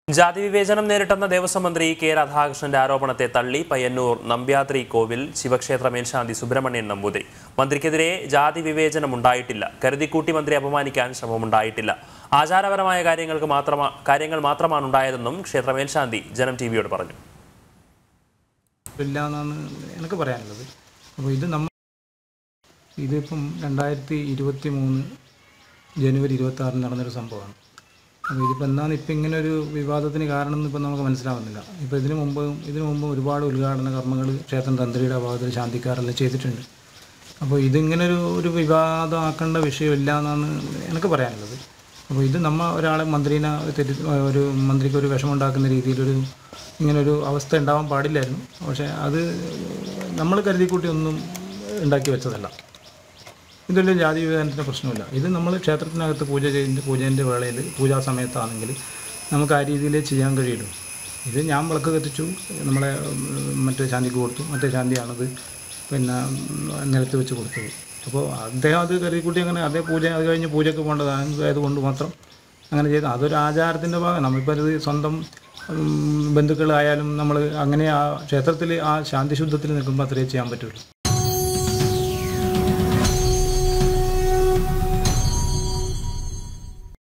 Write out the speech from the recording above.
ജാതി വിവേചനം നേരിട്ടെന്ന ദേവസ്വം മന്ത്രി കെ രാധാകൃഷ്ണന്റെ ആരോപണത്തെ തള്ളി പയ്യന്നൂർ നമ്പ്യാത്രി കോവിൽ ശിവക്ഷേത്ര മേൽശാന്തി സുബ്രഹ്മണ്യൻ നമ്പൂതിരി മന്ത്രിക്കെതിരെ ജാതി വിവേചനം ഉണ്ടായിട്ടില്ല കരുതിക്കൂട്ടി മന്ത്രി അപമാനിക്കാൻ ശ്രമമുണ്ടായിട്ടില്ല ആചാരപരമായ കാര്യങ്ങൾക്ക് മാത്രമാ കാര്യങ്ങൾ മാത്രമാണ് ഉണ്ടായതെന്നും ക്ഷേത്ര മേൽശാന്തി ജനം ടി വിയോട് പറഞ്ഞു ഇല്ല എന്നാണ് എനിക്ക് പറയാനുള്ളത് അപ്പോൾ ഇത് നമ്മൾ ഇതിപ്പം രണ്ടായിരത്തി ഇരുപത്തി മൂന്ന് ജനുവരി ഇരുപത്തി ആറിന് നടന്നൊരു സംഭവമാണ് അപ്പോൾ ഇതിപ്പോൾ എന്താണ് ഇപ്പം ഇങ്ങനെ ഒരു വിവാദത്തിന് കാരണം എന്ന് ഇപ്പം നമുക്ക് മനസ്സിലാവുന്നില്ല ഇപ്പോൾ ഇതിനു മുമ്പ് ഇതിനു മുമ്പ് ഒരുപാട് ഉദ്ഘാടന കർമ്മങ്ങൾ ക്ഷേത്രം തന്ത്രിയുടെ ഭാഗത്തിൽ ശാന്തിക്കാരെല്ലാം ചെയ്തിട്ടുണ്ട് അപ്പോൾ ഇതിങ്ങനെ ഒരു ഒരു വിവാദമാക്കേണ്ട വിഷയമില്ല എന്നാണ് എനിക്ക് പറയാനുള്ളത് അപ്പോൾ ഇത് നമ്മ ഒരാളെ മന്ത്രിനെ തെറ്റി ഒരു മന്ത്രിക്ക് ഒരു വിഷമമുണ്ടാക്കുന്ന രീതിയിലൊരു ഇങ്ങനൊരു അവസ്ഥ ഉണ്ടാവാൻ പാടില്ലായിരുന്നു പക്ഷേ അത് നമ്മൾ കരുതിക്കൂട്ടി ഒന്നും ഉണ്ടാക്കി വെച്ചതല്ല ഇതൊരു ജാതി വിവേചനത്തിൻ്റെ പ്രശ്നമില്ല ഇത് നമ്മൾ ക്ഷേത്രത്തിനകത്ത് പൂജ ചെയ്യുന്ന പൂജേൻ്റെ വേളയിൽ പൂജാ സമയത്താണെങ്കിൽ നമുക്ക് ആ രീതിയിലേ ചെയ്യാൻ കഴിയുള്ളൂ ഇത് ഞാൻ വിളക്ക് കത്തിച്ചു നമ്മളെ ഉം, മറ്റേ ശാന്തിക്ക് കൊടുത്തു മറ്റേ ശാന്തിയാണത് പിന്നെ ഉം, നിലത്ത് വെച്ച് കൊടുത്തത് അപ്പോൾ അദ്ദേഹം അത് കരുതിക്കൂട്ടി അങ്ങനെ അതേ പൂജ അത് കഴിഞ്ഞ് പൂജയ്ക്ക് പോകേണ്ടതായതുകൊണ്ട് മാത്രം അങ്ങനെ ചെയ്തു അതൊരു ആചാരത്തിൻ്റെ ഭാഗം നമ്മളിപ്പോൾ ഇത് സ്വന്തം ഉം, ബന്ധുക്കളായാലും നമ്മൾ അങ്ങനെ ആ ക്ഷേത്രത്തിൽ ആ ശാന്തിശുദ്ധത്തിൽ നിൽക്കുമ്പോൾ അത്രയേ ചെയ്യാൻ പറ്റുള്ളൂ